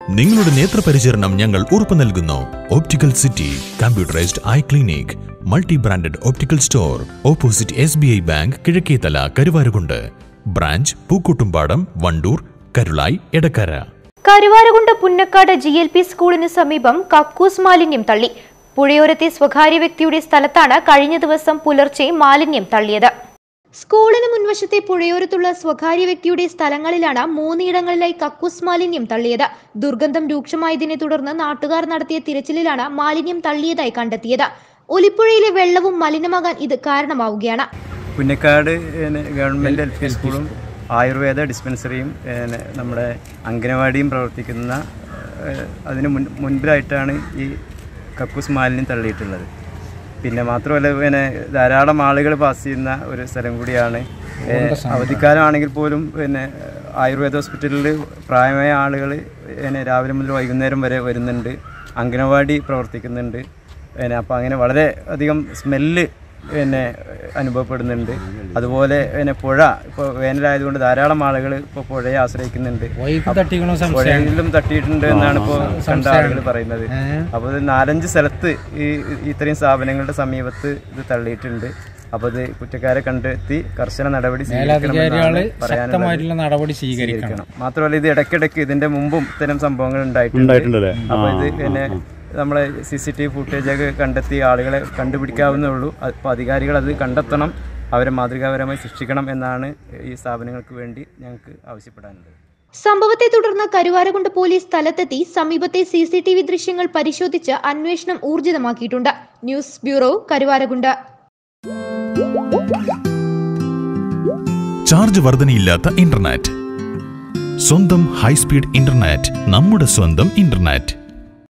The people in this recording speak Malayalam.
നിങ്ങളുടെ നേത്രപരിചരണം ഞങ്ങൾ ഉറപ്പു നൽകുന്നു optical city computerised eye clinic multi branded optical store opposite S B I bank Kizhakkethala Karuvarakundu branch Pookkottumpadam Wandoor Karulai Edakkara Karuvarakundu Punnakkad G L P സ്കൂളിന് സമീപം കക്കൂസ് മാലിന്യം തള്ളി പുഴയോരത്തെ സ്വകാര്യ വ്യക്തിയുടെ സ്ഥലത്താണ് കഴിഞ്ഞ ദിവസം പുലർച്ചെ മാലിന്യം തള്ളിയത് സ്കൂളിന് മുൻവശത്തെ പുഴയോരത്തുള്ള സ്വകാര്യ വ്യക്തിയുടെ സ്ഥലങ്ങളിലാണ് മൂന്നിടങ്ങളിലായി കക്കൂസ് മാലിന്യം തള്ളിയത് ദുർഗന്ധം രൂക്ഷമായതിനെ തുടർന്ന് നാട്ടുകാർ നടത്തിയ തിരച്ചിലിലാണ് മാലിന്യം തള്ളിയതായി കണ്ടെത്തിയത് ഒലിപ്പുഴയിലെ വെള്ളവും മലിനമാകാൻ ഇത് കാരണമാവുകയാണ് പുന്നക്കാട് പിന്നെ ഗവൺമെൻറ് എൽ പി സ്കൂളും ആയുർവേദ ഡിസ്പെൻസറിയും പിന്നെ നമ്മുടെ അംഗനവാടിയും പ്രവർത്തിക്കുന്ന ഏഹ്, അതിന് മുൻ മുൻപിലായിട്ടാണ് ഈ കക്കൂസ് മാലിന്യം തള്ളിയിട്ടുള്ളത് പിന്നെ മാത്രമല്ല പിന്നെ ധാരാളം ആളുകൾ പാസ് ചെയ്യുന്ന ഒരു സ്ഥലം കൂടിയാണ് ഏഹ്, അവധിക്കാലമാണെങ്കിൽ പോലും പിന്നെ ആയുർവേദ ഹോസ്പിറ്റലിൽ പ്രായമായ ആളുകൾ പിന്നെ രാവിലെ മുതൽ വൈകുന്നേരം വരെ വരുന്നുണ്ട് അംഗനവാടി പ്രവർത്തിക്കുന്നുണ്ട് പിന്നെ അപ്പോൾ അങ്ങനെ വളരെ അധികം സ്മെല്ല് പിന്നെ അനുഭവപ്പെടുന്നുണ്ട് അതുപോലെ പിന്നെ പുഴ ഇപ്പോൾ വേനലായതുകൊണ്ട് ധാരാളം ആളുകൾ ഇപ്പോൾ പുഴയെ ആശ്രയിക്കുന്നുണ്ട് അപ്പ- പുഴയിലും തട്ടിയിട്ടുണ്ട് എന്നാണ് ഇപ്പോൾ കണ്ട ആളുകൾ പറയുന്നത് അപ്പോൾ ഇത് നാലഞ്ച് സ്ഥലത്ത് ഈ ഇത്രയും സ്ഥാപനങ്ങളുടെ സമീപത്ത് ഇത് തള്ളിയിട്ടുണ്ട് അപ്പോൾ ഇത് കുറ്റക്കാരെ കണ്ടെത്തി കർശന നടപടി സ്വീകരിക്കണമെന്നാണ് പറയാനുള്ളത് ശക്തമായിട്ടുള്ള നടപടി സ്വീകരിക്കണം സ്വീകരിക്കണം മാത്രമല്ല ഇത് ഇടയ്ക്കിടയ്ക്ക് ഇതിന്റെ മുമ്പും ഇത്തരം സംഭവങ്ങൾ ഉണ്ടായിട്ടുണ്ട് അപ്പോൾ ഇത് പിന്നെ നമ്മളെ സി സി ടി വി ഫുട്ടേജൊക്കെ കണ്ടെത്തി ആളുകളെ കണ്ടുപിടിക്കാവുന്നേ ഉള്ളൂ അപ്പോൾ അധികാരികൾ അത് കണ്ടെത്തണം അവരെ മാതൃകാപരമായി ശിക്ഷിക്കണം എന്നാണ് ഈ സ്ഥാപനങ്ങൾക്ക് വേണ്ടി ഞങ്ങൾക്ക് ആവശ്യപ്പെടാനുള്ളത് സംഭവത്തെ തുടർന്ന് കരുവാരകുണ്ട് പോലീസ് സ്ഥലത്തെത്തി സമീപത്തെ സി സി ടി വി ദൃശ്യങ്ങൾ പരിശോധിച്ച് അന്വേഷണം ഊർജിതമാക്കിയിട്ടുണ്ട് ന്യൂസ് ബ്യൂറോ കരുവാരകുണ്ട് ചാർജ് വർധനയില്ലാത്ത ഇന്റർനെറ്റ് സ്വന്തം ഹൈസ്പീഡ് ഇന്റർനെറ്റ് നമ്മുടെ സ്വന്തം ഇന്റർനെറ്റ്